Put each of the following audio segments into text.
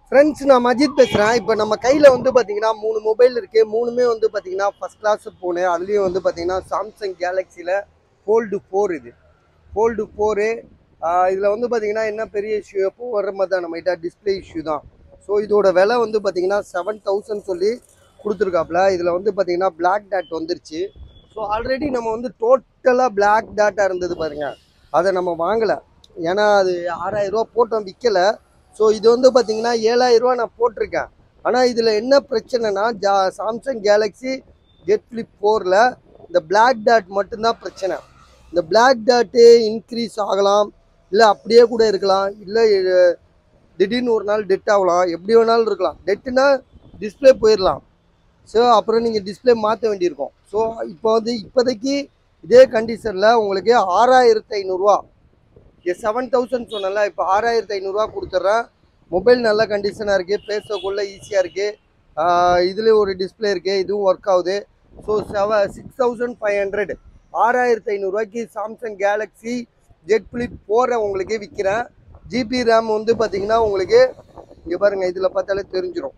friends நான் மஜித் பேசுகிறேன் இப்போ நம்ம கையில் வந்து பார்த்தீங்கன்னா மூணு மொபைல் இருக்குது மூணுமே வந்து பார்த்தீங்கன்னா ஃபஸ்ட் கிளாஸ் ஃபோனு அதுலேயும் வந்து பார்த்தீங்கன்னா சாம்சங் கேலக்ஸியில் ஃபோல்டு ஃபோர் இது ஃபோல்டு ஃபோரு இதில் வந்து பார்த்தீங்கன்னா என்ன பெரிய இஷ்யூ எப்போ வர்ற மாதிரி தான் நம்மகிட்ட டிஸ்பிளே இஷ்யூ தான் ஸோ இதோட விலை வந்து பார்த்தீங்கன்னா செவன் தௌசண்ட் சொல்லி கொடுத்துருக்காப்புல இதில் வந்து பார்த்தீங்கன்னா Black டாட் வந்துருச்சு ஸோ ஆல்ரெடி நம்ம வந்து டோட்டலாக Black டாட்டாக இருந்தது பாருங்க அதை நம்ம வாங்கலை ஏன்னா அது ஆறாயிரரூவா போட்டோம் விற்கலை ஸோ இது வந்து பார்த்தீங்கன்னா ஏழாயிரரூவா நான் போட்டிருக்கேன் ஆனால் இதில் என்ன பிரச்சனைனா ஜா சாம்சங் கேலக்ஸி ஜெட் ஃப்ளிப் ஃபோரில் இந்த Black டாட் மட்டும்தான் பிரச்சனை இந்த Black டாட்டு இன்க்ரீஸ் ஆகலாம் இல்லை அப்படியே கூட இருக்கலாம் இல்லை திடீர்னு ஒரு நாள் டெட் ஆகலாம் எப்படி வேணாலும் இருக்கலாம் டெட்டுனா டிஸ்பிளே போயிடலாம் ஸோ அப்புறம் நீங்கள் டிஸ்பிளே மாற்ற வேண்டியிருக்கும் ஸோ இப்போ வந்து இப்போதைக்கு இதே கண்டிஷனில் உங்களுக்கு ஆறாயிரத்து ஐநூறுரூவா செவன் தௌசண்ட் சொன்னல இப்போ ஆறாயிரத்து ஐநூறுரூவா கொடுத்துட்றேன் மொபைல் நல்ல கண்டிஷனாக இருக்குது பேசக்குள்ள ஈஸியாக இருக்குது இதுலேயும் ஒரு டிஸ்பிளே இருக்குது இதுவும் ஒர்க் ஆகுது ஸோ செவ சிக்ஸ் தௌசண்ட் ஃபைவ் ஹண்ட்ரட் ஆறாயிரத்து ஐநூறுரூவாய்க்கு சாம்சங் கேலக்ஸி ஜெட் ஃப்ளிப் ஃபோரை உங்களுக்கு விற்கிறேன் ஜிபி ரேம் வந்து பார்த்தீங்கன்னா உங்களுக்கு இங்கே பாருங்கள் இதில் பார்த்தாலே தெரிஞ்சிடும்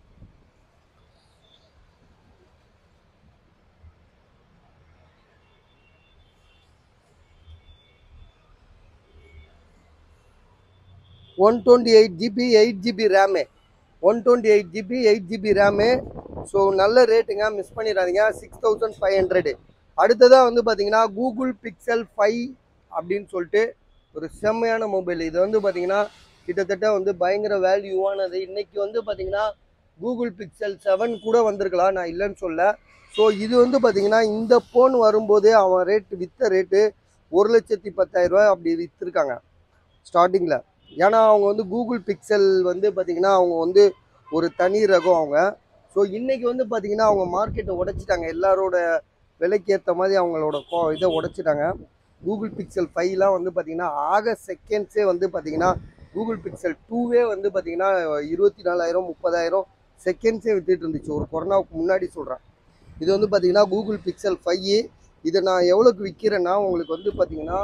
one twenty eight GB eight GB RAM one twenty eight GB eight GB RAM so நல்ல ரேட்டுங்க மிஸ் பண்ணிடாதீங்க சிக்ஸ் தௌசண்ட் ஃபைவ் ஹண்ட்ரடு அடுத்ததாக வந்து பார்த்தீங்கன்னா கூகுள் பிக்சல் ஃபைவ் அப்படின்னு சொல்லிட்டு ஒரு செம்மையான மொபைல் இது வந்து பார்த்தீங்கன்னா கிட்டத்தட்ட வந்து பயங்கர வேல்யூவானது இன்னைக்கு வந்து பார்த்தீங்கன்னா கூகுள் பிக்சல் செவன் கூட வந்திருக்கலாம் நான் இல்லைன்னு சொல்ல ஸோ இது வந்து பார்த்தீங்கன்னா இந்த ஃபோன் வரும்போதே அவன் ரேட்டு விற்ற ரேட்டு ஒரு லட்சத்தி பத்தாயிரம் ரூபாய் அப்படி விற்றுருக்காங்க ஸ்டார்டிங்கில் ஏன்னா அவங்க வந்து கூகுள் பிக்சல் வந்து பார்த்திங்கன்னா அவங்க வந்து ஒரு தனி ரகம் அவங்க ஸோ இன்றைக்கி வந்து பார்த்திங்கன்னா அவங்க மார்க்கெட்டை உடைச்சிட்டாங்க எல்லாரோட விலைக்கு ஏற்ற மாதிரி அவங்களோட கோ இதை உடைச்சிட்டாங்க கூகுள் பிக்சல் ஃபைவ்லாம் வந்து பார்த்திங்கன்னா ஆகஸ்ட் செகண்ட்ஸே வந்து பார்த்திங்கன்னா கூகுள் பிக்சல் டூவே வந்து பார்த்திங்கன்னா இருபத்தி நாலாயிரம் முப்பதாயிரம் செகண்ட்ஸே வித்துட்டு இருந்துச்சு ஒரு கொரோனாவுக்கு முன்னாடி சொல்கிறேன் இது வந்து பார்த்திங்கன்னா கூகுள் பிக்சல் ஃபைவ் இதை நான் எவ்வளோக்கு விற்கிறேன்னா உங்களுக்கு வந்து பார்த்திங்கன்னா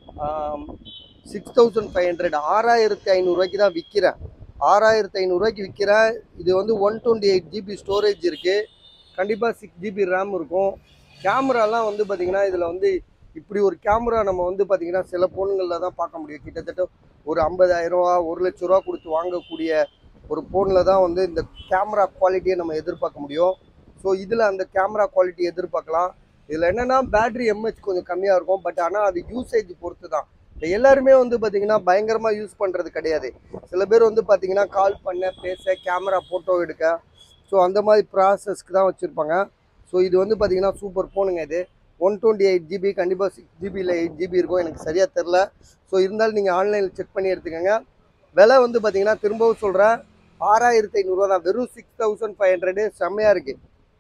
சிக்ஸ் தௌசண்ட் ஃபைவ் ஹண்ட்ரட் ஆறாயிரத்தி ஐநூறுரூவாய்க்கு தான் விற்கிறேன் ஆறாயிரத்தி ஐநூறுரூவாய்க்கு விற்கிறேன் இது வந்து one twenty eight GB storage இருக்குது கண்டிப்பாக சிக்ஸ் ஜிபி ரேம் இருக்கும் கேமராலாம் வந்து பார்த்திங்கன்னா இதில் வந்து இப்படி ஒரு கேமரா நம்ம வந்து பார்த்திங்கன்னா சில ஃபோனுங்களில் தான் பார்க்க முடியும் கிட்டத்தட்ட ஒரு ஐம்பதாயிரரூவா ஒரு லட்ச ரூபா கொடுத்து வாங்கக்கூடிய ஒரு ஃபோனில் தான் வந்து இந்த கேமரா குவாலிட்டியை நம்ம எதிர்பார்க்க முடியும் ஸோ இதில் அந்த கேமரா குவாலிட்டி எதிர்பார்க்கலாம் இதில் என்னென்னா பேட்ரி எம்ஹெச் கொஞ்சம் கம்மியாக இருக்கும் பட் ஆனால் அது யூசேஜ் பொறுத்து தான் இப்போ எல்லாருமே வந்து பார்த்தீங்கன்னா பயங்கரமாக யூஸ் பண்ணுறது கிடையாது சில பேர் வந்து பார்த்தீங்கன்னா கால் பண்ண பேச கேமரா ஃபோட்டோ எடுக்க ஸோ அந்த மாதிரி ப்ராசஸ்க்கு தான் வச்சுருப்பாங்க ஸோ இது வந்து பார்த்தீங்கன்னா சூப்பர் ஃபோனுங்க இது ஒன் டுவெண்ட்டி எயிட் ஜிபி கண்டிப்பாக சிக்ஸ் ஜிபியில் எயிட் ஜிபி இருக்கும் எனக்கு சரியாக தெரில ஸோ இருந்தாலும் நீங்கள் ஆன்லைனில் செக் பண்ணி எடுத்துக்கோங்க விலை வந்து பார்த்தீங்கன்னா திரும்பவும் சொல்கிறேன் ஆறாயிரத்தி ஐநூறுரூவா தான் வெறும் சிக்ஸ் தௌசண்ட் ஃபைவ் ஹண்ட்ரடு செம்மையாக இருக்குது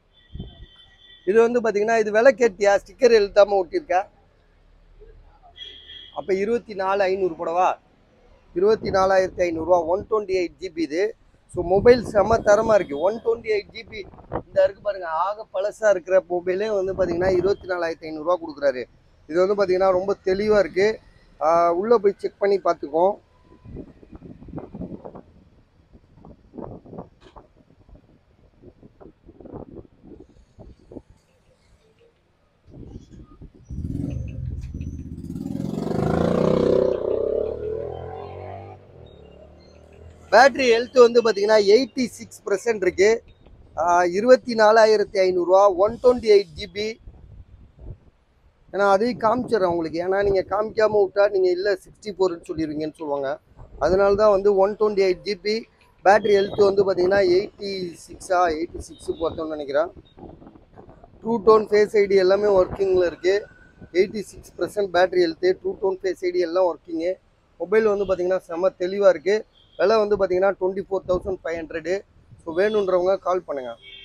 இது வந்து பார்த்தீங்கன்னா இது விலை கேட்டியா ஸ்டிக்கர் எழுத்தாமல் ஒட்டியிருக்கா அப்போ இருபத்தி நாலு ஐநூறு போடவா இருபத்தி நாலாயிரத்தி ஐநூறுரூவா ஒன் டுவெண்ட்டி எயிட் ஜிபி இது ஸோ மொபைல் செம்ம தரமாக இருக்குது ஒன் டுவெண்ட்டி எயிட் ஜிபி இந்த இருக்கு பாருங்க ஆக பழசாக இருக்கிற மொபைலே வந்து பார்த்தீங்கன்னா இருபத்தி நாலாயிரத்தி ஐநூறுரூவா கொடுக்குறாரு இது வந்து பார்த்தீங்கன்னா ரொம்ப தெளிவாக இருக்குது உள்ளே போய் செக் பண்ணி பார்த்துக்கோம் பேட்ரி ஹெல்த் வந்து பார்த்தீங்கன்னா எயிட்டி சிக்ஸ் பர்சன்ட் இருக்கு இருபத்தி நாலாயிரத்தி ஐநூறுரூவா ஒன் டுவெண்ட்டி எயிட் ஜிபி ஏன்னா அதையும் காமிச்சிடுறேன் உங்களுக்கு ஏன்னா நீங்கள் காமிக்காமல் விட்டா நீங்கள் இல்லை சிக்ஸ்டி ஃபோர்னு சொல்லிடுவீங்கன்னு சொல்லுவாங்க அதனால தான் வந்து one twenty eight GB battery health வந்து பார்த்தீங்கன்னா எயிட்டி சிக்ஸா எயிட்டி சிக்ஸு பார்த்தோம்னு நினைக்கிறேன் ட்ரூ டோன் ஃபேஸ் ஐடி எல்லாமே ஒர்க்கிங்கில் இருக்குது eighty six percent battery health true tone face ID எல்லாம் ஒர்க்கிங்கு மொபைல் வந்து பார்த்தீங்கன்னா செம்ம தெளிவாக இருக்குது விலை வந்து பார்த்தீங்கன்னா twenty four thousand five hundred so வேணுன்றவங்க கால் பண்ணுங்கள்